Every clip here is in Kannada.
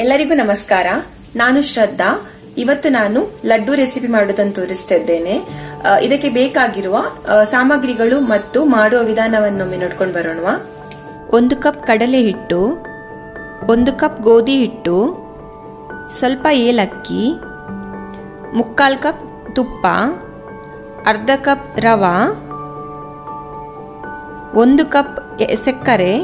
ಎಲ್ಲರಿಗೂ ನಮಸ್ಕಾರ ನಾನು ಶ್ರದ್ಧಾ ಇವತ್ತು ನಾನು ಲಡ್ಡು ರೆಸಿಪಿ ಮಾಡುವುದನ್ನು ತೋರಿಸ್ತಿದ್ದೇನೆ ಆ, ಇದಕ್ಕೆ ಬೇಕಾಗಿರುವ ಆ, ಸಾಮಗ್ರಿಗಳು ಮತ್ತು ಮಾಡುವ ವಿಧಾನವನ್ನೊಮ್ಮೆ ನೋಡ್ಕೊಂಡು ಬರೋಣ ಒಂದು ಕಪ್ ಕಡಲೆ ಹಿಟ್ಟು ಒಂದು ಕಪ್ ಗೋಧಿ ಹಿಟ್ಟು ಸ್ವಲ್ಪ ಏಲಕ್ಕಿ ಮುಕ್ಕಾಲು ಕಪ್ ತುಪ್ಪ ಅರ್ಧ ಕಪ್ ರವಾ ಒಂದು ಕಪ್ ಎ- ಸಕ್ಕರೆ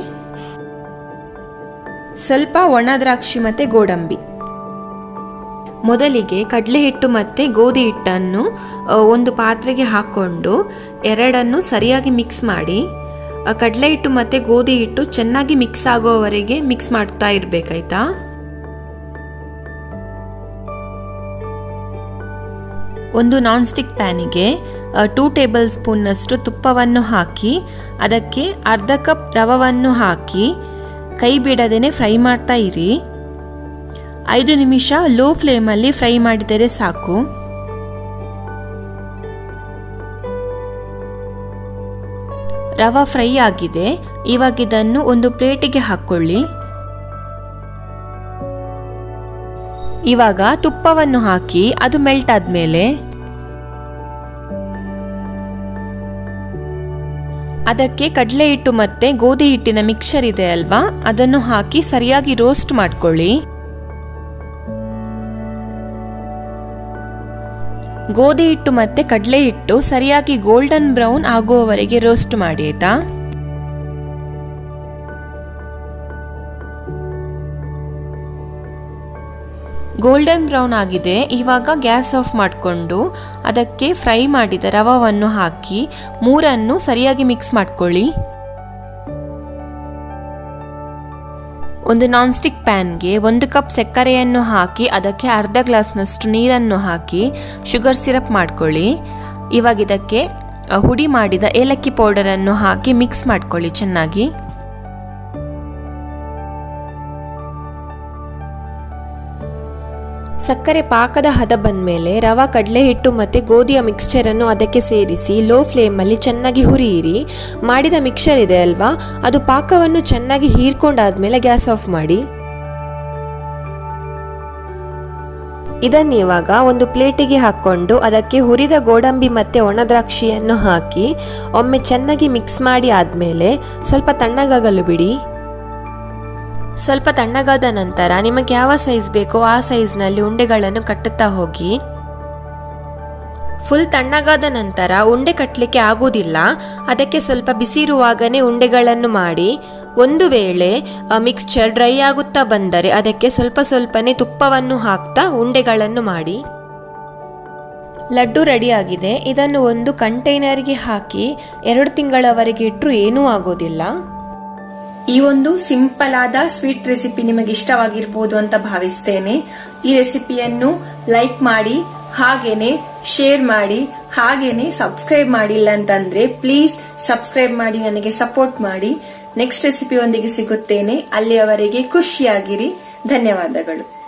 ಸ್ವಲ್ಪ ಒಣ ದ್ರಾಕ್ಷಿ ಮತ್ತೆ ಗೋಡಂಬಿ ಮೊದಲಿಗೆ ಕಡಲೆ ಹಿಟ್ಟು ಮತ್ತೆ ಗೋಧಿ ಹಿಟ್ಟನ್ನು ಆ, ಒಂದು ಪಾತ್ರೆಗೆ ಹಾಕೊಂಡು ಎರಡನ್ನು ಸರಿಯಾಗಿ ಮಿಕ್ಸ್ ಮಾಡಿ ಆ, ಕಡಲೆ ಹಿಟ್ಟು ಮತ್ತೆ ಗೋಧಿ ಹಿಟ್ಟು ಚೆನ್ನಾಗಿ ಮಿಕ್ಸ್ ಆಗೋವರೆಗೆ ಮಿಕ್ಸ್ ಮಾಡ್ತಾ ಇರ್ಬೇಕಾಯ್ತಾ ಒಂದು ನಾನ್ ಸ್ಟಿಕ್ ಪ್ಯಾನಿಗೆ ಟೂ ಟೇಬಲ್ ಸ್ಪೂನ್ನಷ್ಟು ತುಪ್ಪವನ್ನು ಹಾಕಿ ಅದಕ್ಕೆ ಅರ್ಧ ಕಪ್ ರವವನ್ನು ಹಾಕಿ ಕೈ ಬಿಡದೇನೆ ಫ್ರೈ ಮಾಡ್ತಾ ಇರಿ ಐದು ನಿಮಿಷ ಲೋ ಫ್ಲೇಮಲ್ಲಿ ಫ್ರೈ ಮಾಡಿದರೆ ಸಾಕು ರವ ಫ್ರೈ ಆಗಿದೆ ಇವಾಗ ಇದನ್ನು ಒಂದು ಪ್ಲೇಟಿಗೆ ಹಾಕೊಳ್ಳಿ ಇವಾಗ ತುಪ್ಪವನ್ನು ಹಾಕಿ ಅದು ಮೆಲ್ಟ್ ಆದ್ಮೇಲೆ ಅದಕ್ಕೆ ಕಡಲೆ ಹಿಟ್ಟು ಮತ್ತೆ ಗೋಧಿ ಹಿಟ್ಟಿನ ಮಿಕ್ಸರ್ ಇದೆ ಅಲ್ವಾ ಅದನ್ನು ಹಾಕಿ ಸರಿಯಾಗಿ ರೋಸ್ಟ್ ಮಾಡ್ಕೊಳ್ಳಿ ಗೋಧಿ ಹಿಟ್ಟು ಮತ್ತೆ ಕಡಲೆ ಹಿಟ್ಟು ಸರಿಯಾಗಿ ಗೋಲ್ಡನ್ ಬ್ರೌನ್ ಆಗುವವರೆಗೆ ರೋಸ್ಟ್ ಮಾಡಿ ಆಯ್ತಾ ಗೋಲ್ಡನ್ ಬ್ರೌನ್ ಆಗಿದೆ ಇವಾಗ ಗ್ಯಾಸ್ ಆಫ್ ಮಾಡಿಕೊಂಡು ಅದಕ್ಕೆ ಫ್ರೈ ಮಾಡಿದ ರವವನ್ನು ಹಾಕಿ ಮೂರನ್ನು ಸರಿಯಾಗಿ ಮಿಕ್ಸ್ ಮಾಡ್ಕೊಳ್ಳಿ ಒಂದು ನಾನ್ ಸ್ಟಿಕ್ ಪ್ಯಾನ್ಗೆ ಒಂದು ಕಪ್ ಸಕ್ಕರೆಯನ್ನು ಹಾಕಿ ಅದಕ್ಕೆ ಅರ್ಧ ಗ್ಲಾಸ್ನಷ್ಟು ನೀರನ್ನು ಹಾಕಿ ಶುಗರ್ ಸಿರಪ್ ಮಾಡ್ಕೊಳ್ಳಿ ಇವಾಗ ಇದಕ್ಕೆ ಅ, ಹುಡಿ ಮಾಡಿದ ಏಲಕ್ಕಿ ಪೌಡರನ್ನು ಹಾಕಿ ಮಿಕ್ಸ್ ಮಾಡ್ಕೊಳ್ಳಿ ಚೆನ್ನಾಗಿ ಸಕ್ಕರೆ ಪಾಕದ ಹದ ಬಂದ್ಮೇಲೆ ರವಾ ಕಡಲೆ ಹಿಟ್ಟು ಮತ್ತು ಗೋಧಿಯ ಮಿಕ್ಸ್ಚರನ್ನು ಅದಕ್ಕೆ ಸೇರಿಸಿ ಲೋ ಫ್ಲೇಮಲ್ಲಿ ಚೆನ್ನಾಗಿ ಹುರಿಯಿರಿ ಮಾಡಿದ ಮಿಕ್ಸರ್ ಇದೆ ಅಲ್ವಾ ಅದು ಪಾಕವನ್ನು ಚೆನ್ನಾಗಿ ಹೀರ್ಕೊಂಡಾದ್ಮೇಲೆ ಗ್ಯಾಸ್ ಆಫ್ ಮಾಡಿ ಇದನ್ನು ಇವಾಗ ಒಂದು ಪ್ಲೇಟಿಗೆ ಹಾಕ್ಕೊಂಡು ಅದಕ್ಕೆ ಹುರಿದ ಗೋಡಂಬಿ ಮತ್ತು ಒಣದ್ರಾಕ್ಷಿಯನ್ನು ಹಾಕಿ ಒಮ್ಮೆ ಚೆನ್ನಾಗಿ ಮಿಕ್ಸ್ ಮಾಡಿ ಆದಮೇಲೆ ಸ್ವಲ್ಪ ತಣ್ಣಗಾಗಲು ಬಿಡಿ ಸ್ವಲ್ಪ ತಣ್ಣಗಾದ ನಂತರ ನಿಮಗೆ ಯಾವ ಸೈಜ್ ಬೇಕೋ ಆ ಸೈಜ್ನಲ್ಲಿ ಉಂಡೆಗಳನ್ನು ಕಟ್ಟುತ್ತಾ ಹೋಗಿ ಫುಲ್ ತಣ್ಣಗಾದ ನಂತರ ಉಂಡೆ ಕಟ್ಟಲಿಕ್ಕೆ ಆಗುವುದಿಲ್ಲ ಅದಕ್ಕೆ ಸ್ವಲ್ಪ ಬಿಸಿ ಇರುವಾಗನೇ ಉಂಡೆಗಳನ್ನು ಮಾಡಿ ಒಂದು ವೇಳೆ ಮಿಕ್ಸ್ಚರ್ ಡ್ರೈ ಆಗುತ್ತಾ ಬಂದರೆ ಅದಕ್ಕೆ ಸ್ವಲ್ಪ ಸ್ವಲ್ಪನೇ ತುಪ್ಪವನ್ನು ಹಾಕ್ತಾ ಉಂಡೆಗಳನ್ನು ಮಾಡಿ ಲಡ್ಡು ರೆಡಿಯಾಗಿದೆ ಇದನ್ನು ಒಂದು ಕಂಟೈನರ್ಗೆ ಹಾಕಿ ಎರಡು ತಿಂಗಳವರೆಗೆ ಇಟ್ಟರು ಏನೂ ಆಗೋದಿಲ್ಲ ಈ ಒಂದು ಸಿಂಪಲ್ ಆದ ಸ್ವೀಟ್ ರೆಸಿಪಿ ನಿಮಗೆ ಇಷ್ಟವಾಗಿರ್ಬೋದು ಅಂತ ಭಾವಿಸ್ತೇನೆ ಈ ರೆಸಿಪಿಯನ್ನು ಲೈಕ್ ಮಾಡಿ ಹಾಗೇನೆ ಶೇರ್ ಮಾಡಿ ಹಾಗೇನೆ ಸಬ್ಸ್ಕ್ರೈಬ್ ಮಾಡಿಲ್ಲ ಅಂತಂದ್ರೆ ಪ್ಲೀಸ್ ಸಬ್ಸ್ಕ್ರೈಬ್ ಮಾಡಿ ನನಗೆ ಸಪೋರ್ಟ್ ಮಾಡಿ ನೆಕ್ಸ್ಟ್ ರೆಸಿಪಿ ಒಂದಿಗೆ ಸಿಗುತ್ತೇನೆ ಅಲ್ಲಿಯವರೆಗೆ ಖುಷಿಯಾಗಿರಿ ಧನ್ಯವಾದಗಳು